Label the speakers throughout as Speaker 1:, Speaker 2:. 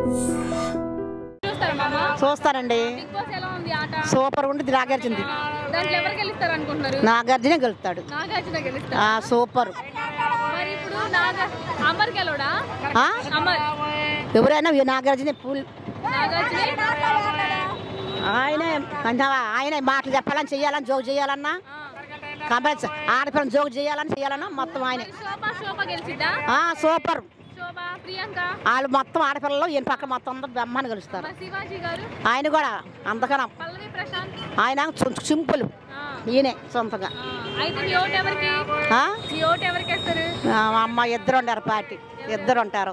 Speaker 1: చూస్తారా మామ
Speaker 2: చూస్తానండి
Speaker 1: బిగ్ బాస్ ఎలా ఉంది ఆట
Speaker 2: సూపర్ ఉంటుంది నాగార్జునది
Speaker 1: దాంట్లో ఎవరు గెలుస్తారు అనుకుంటున్నారు
Speaker 2: నాగార్జునే గెలుస్తాడు
Speaker 1: నాగార్జున గెలుస్తారు
Speaker 2: ఆ, సూపర్
Speaker 1: మరి ఇప్పుడు నాగ అమర్ గెలవడా
Speaker 2: ఆ?
Speaker 1: అమర్
Speaker 2: ఎవరైనా ఈ నాగార్జునే పూల్
Speaker 1: నాగార్జున
Speaker 2: ఆయనే అంటే ఆయన మాటలు చెప్పాలని చెయ్యాలని జోగు చేయాలన్నా కంపల్సరీ ఆడపిల్లని జోగు చేయాలని చేయాలన్నా మొత్తం ఆయన
Speaker 1: శోభ శోభ గెలిచిద్దా
Speaker 2: ఆ, సూపర్
Speaker 1: శోభ ప్రియాంక
Speaker 2: వాళ్ళు మొత్తం ఆడపిల్లలు ఈయన పక్క మొత్తం అందరూ బ్రహ్మాన్ని కలుస్తారు
Speaker 1: మరి శివాజీ గారు
Speaker 2: ఆయన కూడా అంతకనం
Speaker 1: పల్లవి ప్రశాంత్
Speaker 2: ఆయన సి- సింపుల్
Speaker 1: ఆ,
Speaker 2: ఈయనే సొంతగా
Speaker 1: ఆ. అయితే మీ ఓటు ఎవరికి
Speaker 2: ఆ?
Speaker 1: మీ ఓటు ఎవరికి వేస్తారు
Speaker 2: ఆ, మా అమ్మ ఇద్దరు ఉంటారు పార్టీ ఇద్దరు ఉంటారు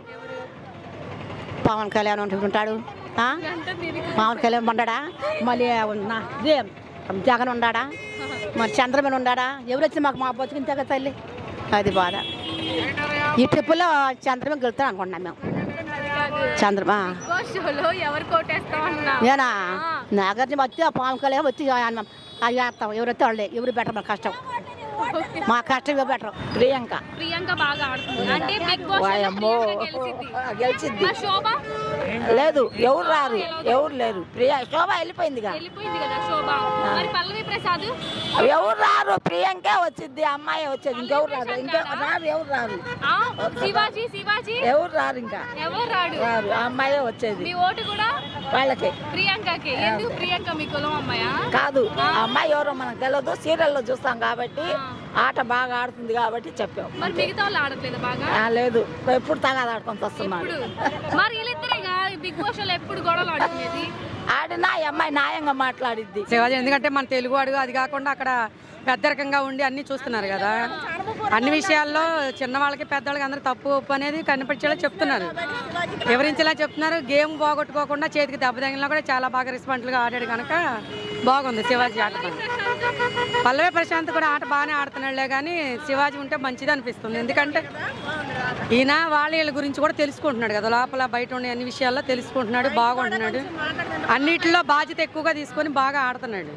Speaker 2: పవన్ కళ్యాణ్ ఉంటు- ఉంటాడు ఆ?
Speaker 1: అంటే దీనికి
Speaker 2: పవన్ కళ్యాణ్ ఉండడా మళ్ళీ ఉన్న ఇదే జగన్ ఉండాడా మరి చంద్రబాబు ఉండాడా ఎవరు వచ్చి మాకు మా బతుకుని తెగ తల్లి అది బాధ ఈ ట్రిప్పులో చంద్రబాబు గెలుతాం అనుకుంటున్నాం మేము చంద్రబా
Speaker 1: బిగ్ బాస్ షోలో ఎవరు కోటేస్తాం అన్నా
Speaker 2: నేనా నాగార్జున వచ్చి ఆ పవన్ కళ్యాణ్ వచ్చి ఆయన అది చేస్తాం ఎవరైతే వాళ్ళే ఎవరు బెటర్ మా కష్టం మా కష్టం ఎవరు బెటర్ ప్రియాంక
Speaker 1: ప్రియాంక బాగా ఆడుతుంది అంటే బిగ్ బాస్
Speaker 3: వాయమ్మో.
Speaker 1: గెలిచింది
Speaker 3: గెలిచింది
Speaker 1: మరి శోభ
Speaker 3: లేదు ఎవరు రారు ఎవరు లేరు ప్రియా శోభ వెళ్ళిపోయిందిగా
Speaker 1: వెళ్ళిపోయింది కదా శోభ మరి పల్లవి ప్రసాద్
Speaker 3: ఎవరు రారు ప్రియాంకే వచ్చింది అమ్మాయి వచ్చేది ఇంకెవరు రారు ఇంకా రారు ఎవరు రారు
Speaker 1: ఆ, శివాజీ శివాజీ
Speaker 3: ఎవరు రారు ఇంకా
Speaker 1: ఎవరు రాడు
Speaker 3: రారు ఆ అమ్మాయే వచ్చేది
Speaker 1: మీ ఓటు కూడా
Speaker 3: వాళ్ళకి
Speaker 1: ప్రియాంకకి ఎందుకు ప్రియాంక మీ కులం అమ్మాయా
Speaker 3: కాదు ఆ అమ్మాయి ఎవరో మనకు తెలియదు సీరియల్లో చూస్తాం కాబట్టి ఆట బాగా ఆడుతుంది కాబట్టి చెప్పాం
Speaker 1: మరి మిగతా వాళ్ళు ఆడట్లేదు బాగా
Speaker 3: ఆ, లేదు ఎప్పుడు తగాద ఆడుకొని వస్తున్నాడు
Speaker 1: ఇప్పుడు మరి వీళ్ళిద్దరేగా బిగ్ బాస్ లో ఎప్పుడు గొడవలు ఆడుకునేది
Speaker 3: ఆడినా ఈ అమ్మాయి న్యాయంగా మాట్లాడిద్ది
Speaker 4: శివాజీ ఎందుకంటే మన తెలుగు అడుగు అది కాకుండా అక్కడ పెద్దరికంగా ఉండి అన్ని చూస్తున్నారు కదా అన్ని విషయాల్లో చిన్నవాళ్ళకి పెద్దవాళ్ళకి అందరూ తప్పు ఒప్పు అనేది కనిపించేలా చెప్తున్నారు వివరించేలా చెప్తున్నారు గేమ్ పోగొట్టుకోకుండా చేతికి దెబ్బ తగిలినా కూడా చాలా బాగా రెస్పాన్సిబుల్గా ఆడాడు కనుక బాగుంది శివాజీ ఆట పల్లవి ప్రశాంత్ కూడా ఆట బాగానే ఆడుతున్నాడులే కానీ శివాజీ ఉంటే మంచిది అనిపిస్తుంది ఎందుకంటే ఈయన వాళ్ళ వీళ్ళ గురించి కూడా తెలుసుకుంటున్నాడు కదా లోపల బయట ఉండే అన్ని విషయాల్లో తెలుసుకుంటున్నాడు బాగుంటున్నాడు అన్నిటిలో బాధ్యత ఎక్కువగా తీసుకొని బాగా ఆడుతున్నాడు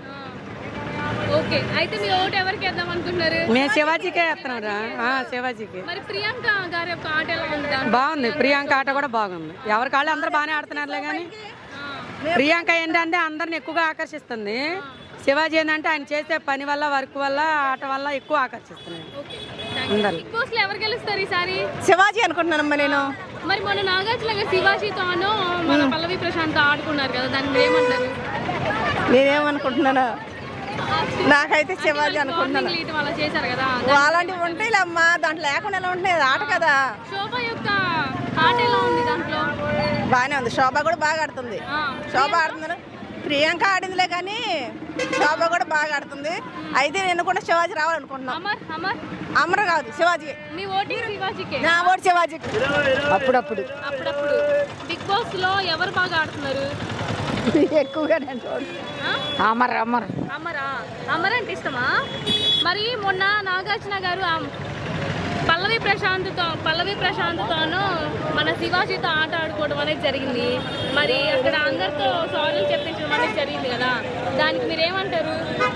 Speaker 1: ఓకే అయితే మీ ఓటు ఎవరికి వేద్దాం అనుకుంటున్నారు
Speaker 4: మేము శివాజీకే వేస్తున్నాం రా ఆ, శివాజీకి
Speaker 1: మరి ప్రియాంక గారి యొక్క ఆట ఎలా ఉంది దాంట్లో?
Speaker 4: బాగుంది ప్రియాంక ఆట కూడా బాగుంది ఎవరి కాళ్ళు అందరూ బాగానే ఆడుతున్నారులే కానీ ప్రియాంక ఏంటంటే అందరిని ఎక్కువగా ఆకర్షిస్తుంది శివాజీ ఏంటంటే ఆయన చేసే పని వల్ల వర్క్ వల్ల ఆట వల్ల ఎక్కువ ఆకర్షిస్తున్నాడు
Speaker 1: okay thank you. Bigg Boss లో ఎవరు గెలుస్తారు ఈసారి
Speaker 2: శివాజీ అనుకుంటున్నానమ్మా నేను
Speaker 1: మరి మొన్న నాగార్జున గారు శివాజీతోనూ మన పల్లవి ప్రశాంత్ ఆడుకున్నారు కదా దాన్ని మీరు ఏమంటారు
Speaker 2: నేనేమనుకుంటున్నాను నాకైతే శివాజీ అనుకుంటున్నాను
Speaker 1: వార్నింగ్ ఇవ్వటం అలా చేశారు కదా
Speaker 2: అలాంటివి ఉంటాయి అమ్మా దాంట్లో లేకుండా ఎలా ఉంటాయి అది ఆట కదా
Speaker 1: శోభ యొక్క ఆట ఎలా ఉంది దాంట్లో
Speaker 2: బాగానే ఉంది శోభ కూడా బాగా ఆడుతుంది
Speaker 1: ఆ,
Speaker 2: శోభ ఆడుతుంది ప్రియాంక ఆడిందిలే కానీ శోభ కూడా బాగా ఆడుతుంది అయితే నేను కూడా శివాజీ రావాలనుకుంటున్నాను
Speaker 1: అమర్ అమర్
Speaker 2: అమర కాదు శివాజీ
Speaker 1: మీ ఓటింగ్ శివాజీకే
Speaker 2: నా ఓటు శివాజీ
Speaker 3: అప్పుడప్పుడు
Speaker 1: అప్పుడప్పుడు బిగ్ బాస్ లో ఎవరు బాగా ఆడుతున్నారు
Speaker 3: ఎక్కువగా నేను
Speaker 1: ఆ?
Speaker 3: అమర్ అమర్
Speaker 1: అమరా అమర్ అంటే ఇష్టమా మరి మొన్న నాగార్జున గారు ఆ పల్లవి ప్రశాంత్తో పల్లవి ప్రశాంత్తోను మన శివాజీతో ఆట ఆడుకోవడం అనేది జరిగింది మరి అక్కడ అందరితో సారీలు చెప్పించడం అనేది జరిగింది కదా దానికి మీరేమంటారు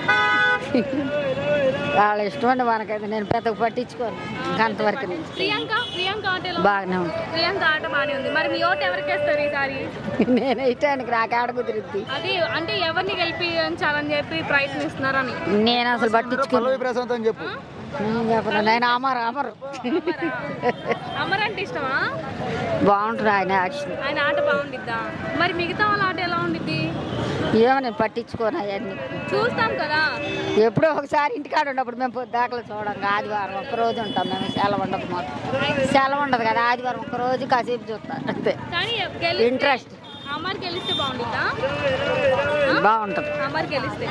Speaker 3: వాళ్ళ ఇష్టం అండి మనకైతే నేను పెద్దగా పట్టించుకోను అంతవరకు నుంచి
Speaker 1: ప్రియాంక ప్రియాంక ఆట ఎలా ఉంది?
Speaker 3: బాగానే ఉంటుంది
Speaker 1: ప్రియాంక ఆట బాగానే ఉంది మరి మీ ఓటు ఎవరికి వేస్తారు ఈసారి
Speaker 3: నేను ఇష్టానికి నాకు ఆడ కుదిరిద్ది
Speaker 1: అది అంటే ఎవరిని గెలిపించాలని చెప్పి ప్రయత్నిస్తున్నారని
Speaker 3: నేను అసలు పట్టించుకోను
Speaker 5: ప్రశాంత్ అని చెప్పు
Speaker 3: నేను చెప్పను నేను అమర్ అమర్
Speaker 1: అమర్ అంటే ఇష్టమా
Speaker 3: బాగుంటుంది ఆయన యాక్షన్
Speaker 1: ఆయన ఆట బాగుండిద్దా మరి మిగతా వాళ్ళ ఆట ఎలా ఉండిద్ది
Speaker 3: ఏమో నేను పట్టించుకోను అవన్నీ
Speaker 1: చూస్తాం కదా
Speaker 3: ఎప్పుడో ఒకసారి ఇంటికాడ ఉన్నప్పుడు మేము పొద్దాకలు చూడం ఆదివారం ఒక్క రోజు ఉంటాం మేము సెలవు ఉండదు మాకు సెలవు ఉండదు కదా ఆదివారం ఒక్క రోజు కాసేపు చూస్తాం అంతే
Speaker 1: కానీ గెలిస్తే
Speaker 3: ఇంట్రెస్ట్
Speaker 1: అమర్ గెలిస్తే బాగుండిద్దా
Speaker 3: బాగుంటుంది
Speaker 1: అమర్ గెలిస్తే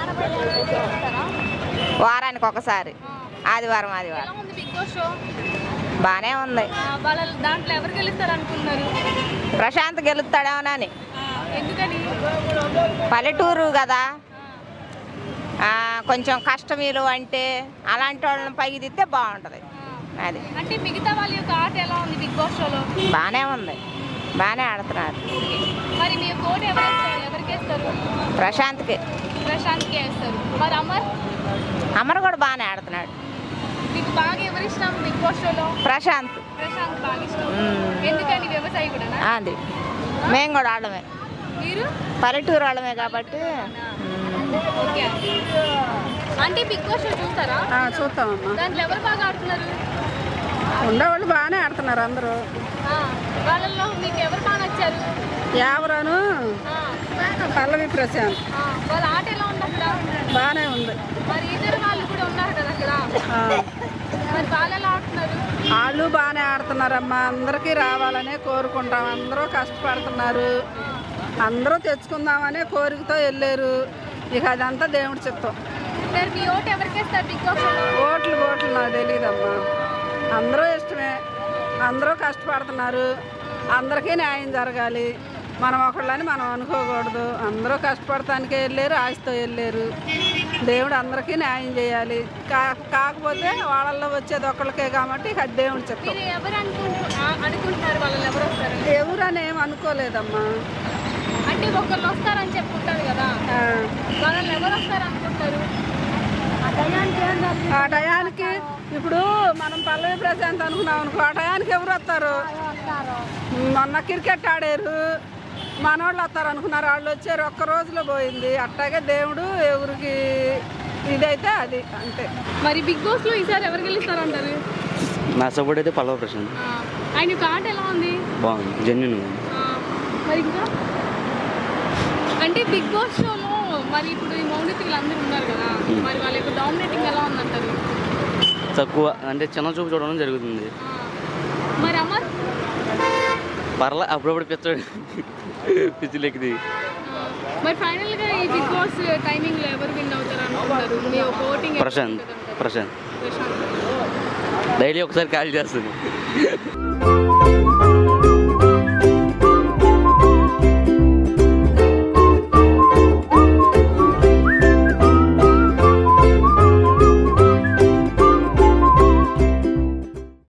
Speaker 6: వారానికి ఒకసారి ఆదివారం ఆదివారం
Speaker 1: ఎలా ఉంది బిగ్ బాస్ షో
Speaker 6: బాగానే ఉంది
Speaker 1: ఆ, వాళ్ళ దాంట్లో ఎవరు గెలుస్తారు అనుకున్నారు
Speaker 6: ప్రశాంత్ గెలుస్తాడేమోనని
Speaker 1: ఆ, ఎందుకని
Speaker 6: పల్లెటూరు కదా ఆ, కొంచెం కష్టమీలు అంటే అలాంటి వాళ్ళని పైకి దిస్తే బాగుంటుంది అది
Speaker 1: అంటే మిగతా వాళ్ళ యొక్క ఆట ఎలా ఉంది బిగ్ బాస్ షోలో
Speaker 6: బాగానే ఉంది బాగానే ఆడుతున్నారు
Speaker 1: మరి మీ యొక్క ఓటు ఎవరు వేస్తారు ఎవరికి వేస్తారు
Speaker 6: ప్రశాంత్కి
Speaker 1: ప్రశాంత్కి వేస్తారు మరి అమర్
Speaker 6: అమర్ కూడా బాగానే ఆడుతున్నాడు
Speaker 1: మీకు బాగా ఎవరు ఇష్టం బిగ్ బాస్ షోలో
Speaker 6: ప్రశాంత్
Speaker 1: ప్రశాంత్ బాగా ఇష్టం
Speaker 6: మ్మ్.
Speaker 1: ఎందుకని వ్యవసాయ కూడా
Speaker 6: అది మేము కూడా ఆడమే
Speaker 1: మీరు
Speaker 6: పల్లెటూరు వాళ్ళమే కాబట్టి
Speaker 1: ఓకే అంటే బిగ్ బాస్ షో చూస్తారా
Speaker 4: చూస్తామమ్మా
Speaker 1: దాంట్లో ఎవరు బాగా ఆడుతున్నారు
Speaker 4: ఉండేవాళ్ళు బాగానే ఆడుతున్నారు అందరూ
Speaker 1: ఆ, వాళ్ళల్లో మీకు ఎవరు బాగా నచ్చారు
Speaker 4: ఎవరను
Speaker 1: ఆ,
Speaker 4: పల్లవి ప్రశాంత్
Speaker 1: ఆ, వాళ్ళ ఆట ఎలా ఉంది అక్కడ
Speaker 4: బాగానే ఉంది
Speaker 1: మరి ఇద్దరు వాళ్ళు కూడా ఉన్నారు కదా అక్కడ మరి వాళ్ళు ఎలా ఆడుతున్నారు
Speaker 4: వాళ్ళు బాగానే ఆడుతున్నారమ్మా అందరికీ రావాలనే కోరుకుంటాం అందరూ కష్టపడుతున్నారు అందరూ తెచ్చుకుందామనే కోరికతో వెళ్ళారు ఇక అదంతా దేవుడి చిత్తం
Speaker 1: మరి మీ ఓటు ఎవరికి వేస్తారు బిగ్ బాస్ షోలో
Speaker 4: ఓట్లు ఓట్లు నాకు తెలియదమ్మా అందరూ ఇష్టమే అందరూ కష్టపడుతున్నారు అందరికీ న్యాయం జరగాలి మనం ఒకళ్ళని మనం అనుకోకూడదు అందరూ కష్టపడటానికి వెళ్ళారు ఆశతో వెళ్ళారు దేవుడు అందరికీ న్యాయం చేయాలి కా కాకపోతే వాళ్ళల్లో వచ్చేది ఒకళ్ళకే కాబట్టి ఇక అది దేవుడి చిత్తం
Speaker 1: మీరు ఎవరు అనుకుంటు ఆ, అనుకుంటున్నారు వాళ్ళు ఎవరు వస్తారని
Speaker 4: ఎవరని ఏం అనుకోలేదమ్మా
Speaker 1: అంటే ఒకళ్ళు వస్తారని చెప్పుకుంటారు కదా
Speaker 4: ఆ,
Speaker 1: వాళ్ళని ఎవరు వస్తారు అనుకుంటారు
Speaker 4: ఆ టయానికి ఇప్పుడు మనం పల్లవి ప్రశాంత్ అనుకున్నాం అనుకో ఆ టయానికి ఎవరు వస్తారు మొన్న క్రికెట్ ఆడారు మనోళ్ళు వస్తారు అనుకున్నారు వాళ్ళు వచ్చారు ఒక్క రోజులో పోయింది అట్టాగే దేవుడు ఎవరికి ఇదైతే అది అంతే
Speaker 1: మరి బిగ్ బాస్ లో ఈసారి ఎవరు గెలుస్తారు అంటారు
Speaker 5: నా సపోర్ట్ అయితే పల్లవ ప్రశాంత్
Speaker 1: ఆ, ఆయన యొక్క ఆట ఎలా ఉంది
Speaker 5: బాగుంది జెన్యున్
Speaker 1: ఆ, మరి ఇంకా అంటే బిగ్ బాస్ షోలో మరి ఇప్పుడు ఈ మౌనితులు అందరూ ఉన్నారు కదా మరి వాళ్ళ యొక్క డామినేటింగ్ ఎలా ఉందంటారు
Speaker 5: తక్కువ అంటే చిన్న చూపు చూడడం జరుగుతుంది
Speaker 1: ఆ, మరి అమర్
Speaker 5: పర్లే అప్పుడప్పుడు పిచ్చడు పిచ్చిలెక్కింది
Speaker 1: ఆ, మరి ఫైనల్ గా ఈ బిగ్ బాస్ టైమింగ్ లో ఎవరు విన్ అవుతారు అనుకుంటారు మీ ఒక ఓటింగ్
Speaker 5: ప్రశాంత్ ప్రశాంత్
Speaker 1: ప్రశాంత్
Speaker 5: డైలీ ఒకసారి కాల్ చేస్తుంది